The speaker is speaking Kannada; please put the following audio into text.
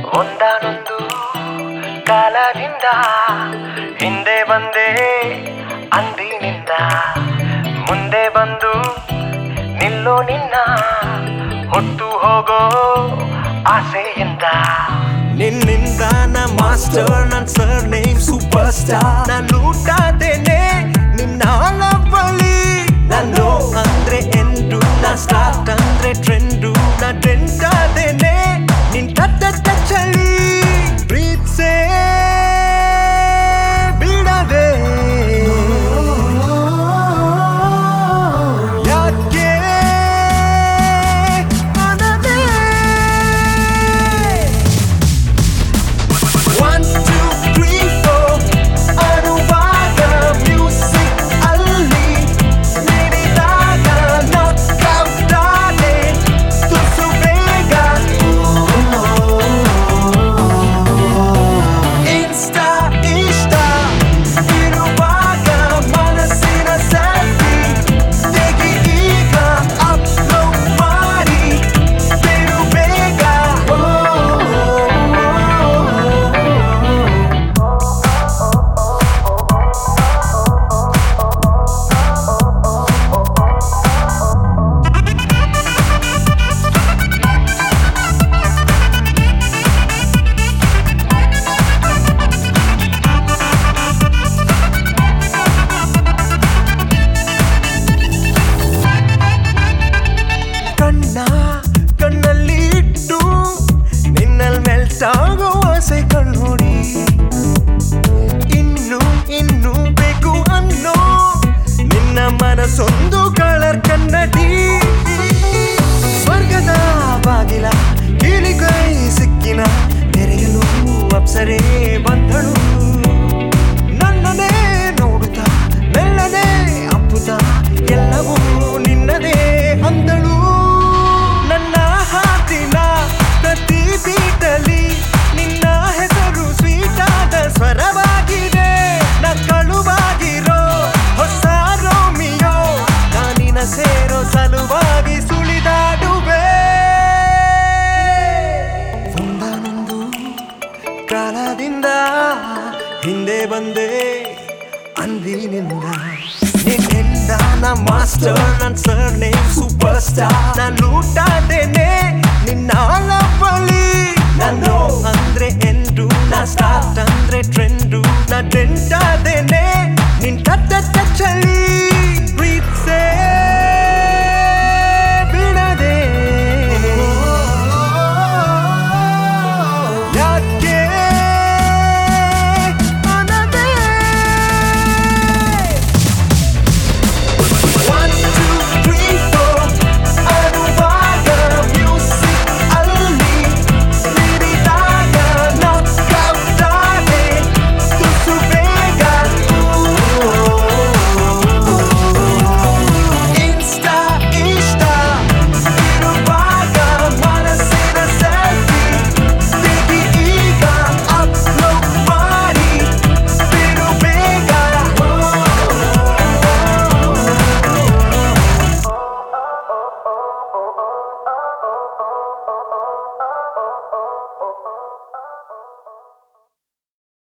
ಒಂದಾನೊಂದು ಕಾಲದಿಂದ ಹಿಂದೆ ಬಂದೆ ಅಂದಿನಿಂದ ಮುಂದೆ ಬಂದು ನಿಲ್ಲೋ ನಿನ್ನ ಹೊತ್ತು ಹೋಗೋ ಆಸೆಯಿಂದ ನಿನ್ನಿಂದ ನಾ ಮಾಸ್ಟರ್ ನನ್ ಸರ್ ನೇಮ್ ಸೂಪರ್ ಸ್ಟಾರ್ ನಾ ಲೂಟಾದೇನೆ ನಿನ್ನ ಲವ್ವಲ್ಲಿ ನಾನು ಅಂದ್ರೆ ಎಂಡು ನಾ ಸ್ಟಾರ್ಟ್ ಅಂದ್ರೆ ಟ್ರೆಂಡು ನಾ ಟ್ರೆಂಡ್ ಆದೇನೆ ನಿನ್ ಕಟ್ಟ ಟಚ್ಚಲ್ಲಿ ಪ್ರೀತ್ಸೆ ಬಿಡದೆ ಯಾಕೆ ಅನ್ನದೆ? One, two, three, four. ಅನುವಾಗ music ಅಲ್ಲಿ ನೀಡಿದಾಗ knockout ಆದೆ ತುಸು ಬೇಗ. Insta ಇಷ್ಟ ಇರುವಾಗ ಮನಸ್ಸಿನ selfie ತೆಗಿ ಈಗ upload ಮಾಡಿ ಬಿಡು ಬೇಗ ಕಣ್ಣ ಕಣ್ಣಲ್ಲಿ ಇಟ್ಟು ನಿನ್ನಲ್ಲಿ ಮೆಲ್ಟ್ ಆಗೋ ಆಸೆ ಕಣ್ಣೋಡಿ ಇನ್ನು ಇನ್ನು ಬೇಕು ಅನ್ನೋ ನಿನ್ನ ಮನಸ್ಸೊಂದು ಕಳರ್ ಕನ್ನಡಿ ಸ್ವರ್ಗದ ಬಾಗಿಲ ಕೀಳಿಗೈ ಸಿಕ್ಕಿನ ತೆರೆಯಲು ಅಪ್ಸರೆ ಬಂದಳು ನನ್ನನ್ನೇ ನೋಡುತ್ತಾ ಮೆಲ್ಲನೆ ಅಪ್ಪುತ್ತಾ ಎಲ್ಲವೂ ನಿನ್ನದೇ ಅಂದಳು ನನ್ನ ಹಾತಿನ ಪ್ರತಿ ಬೀಟಲಿ ನಿನ್ನ ಹೆಸರು ಸ್ವೀಟಾದ ಸ್ವರವಾಗಿದೆ ನ ಕಳುವಾಗಿರೋ ಹೊಸ ರೋಮಿಯೋ ನಾನಿನ ಸೇರೋ ಸಲುವಾಗಿ ಸುಳಿದಾಡುವೆ ಒಂದಾನೊಂದು ಕಾಲದಿಂದ ಹಿಂದೆ ಬಂದೆ ಅಂದಿನಿಂದ ನಿನ್ನಿಂದ ನಾ ಮಾಸ್ಟರ್ ನನ್ ಸರ್ ನೇಮ್ ಸೂಪರ್ ಸ್ಟಾರ್ ನಾ ಲೂಟಾದೇನೆ ನಿನ್ನ ಲವ್ವಲ್ಲಿ